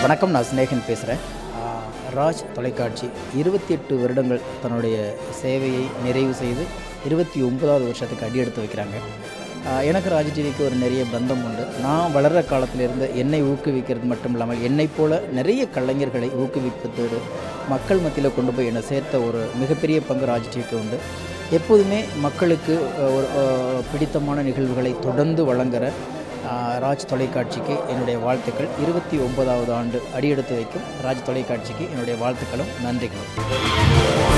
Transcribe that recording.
வணக்கம் நான் சிநேகன் பேசுகிறேன் ராஜ் தொலைக்காட்சி இருபத்தி எட்டு வருடங்கள் தன்னுடைய சேவையை நிறைவு செய்து இருபத்தி ஒன்பதாவது வருஷத்துக்கு அடியெடுத்து வைக்கிறாங்க ஆஹ் எனக்கு ராஜ் டிவிக்கு ஒரு நிறைய பந்தம் உண்டு நான் வளர்கிற காலத்திலிருந்து என்னை ஊக்குவிக்கிறது மட்டும் இல்லாமல் என்னைப் போல நிறைய கலைஞர்களை ஊக்குவிப்பதோடு மக்கள் மத்தியில் கொண்டு போய் என்னை சேர்த்த ஒரு மிகப்பெரிய பங்கு ராஜ் டிவிக்கு உண்டு எப்போதுமே மக்களுக்கு ஆஹ், ஒரு ஆஹ், பிடித்தமான நிகழ்வுகளை தொடர்ந்து வழங்குகிற ஆஹ், ராஜ் தொலைக்காட்சிக்கு என்னுடைய வாழ்த்துக்கள் இருபத்தி ஒன்பதாவது ஆண்டு அடியெடுத்து வைக்கும் ராஜ் தொலைக்காட்சிக்கு என்னுடைய வாழ்த்துக்களும் நன்றிகளும்